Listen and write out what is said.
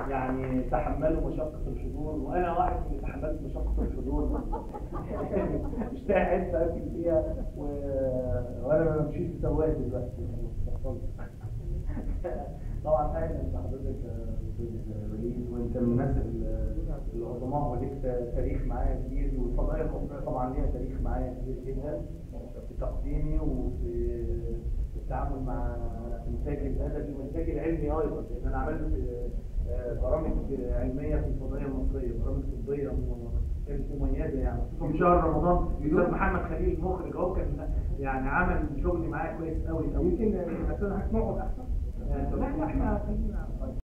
يعني تحملوا مشقة الحضور وأنا واحد من اللي تحملت مشقة الحضور مش لاقي حتة أكل فيها و... وأنا ما بمشيش بسواق دلوقتي بطلت. طبعا أهلا بحضرتك يا أستاذ وليد وأنت من الناس ال- العظماء وليك تاريخ معايا كبير والفضائية المصرية طبعا ليها تاريخ معايا كبير جدا في تقديمي وفي التعامل مع الإنتاج الأدبي والإنتاج العلمي أيضا لأن أنا عملت آه، برامج علمية في الفضائية المصرية برامج طبية م- كانت مميزة يعني خصوصا في شهر رمضان الأستاذ محمد خليل المخرج أهو كان يعني عمل شغل معايا كويس قوي قوي يمكن أستاذ هنقعد أحسن لا لا احنا خلينا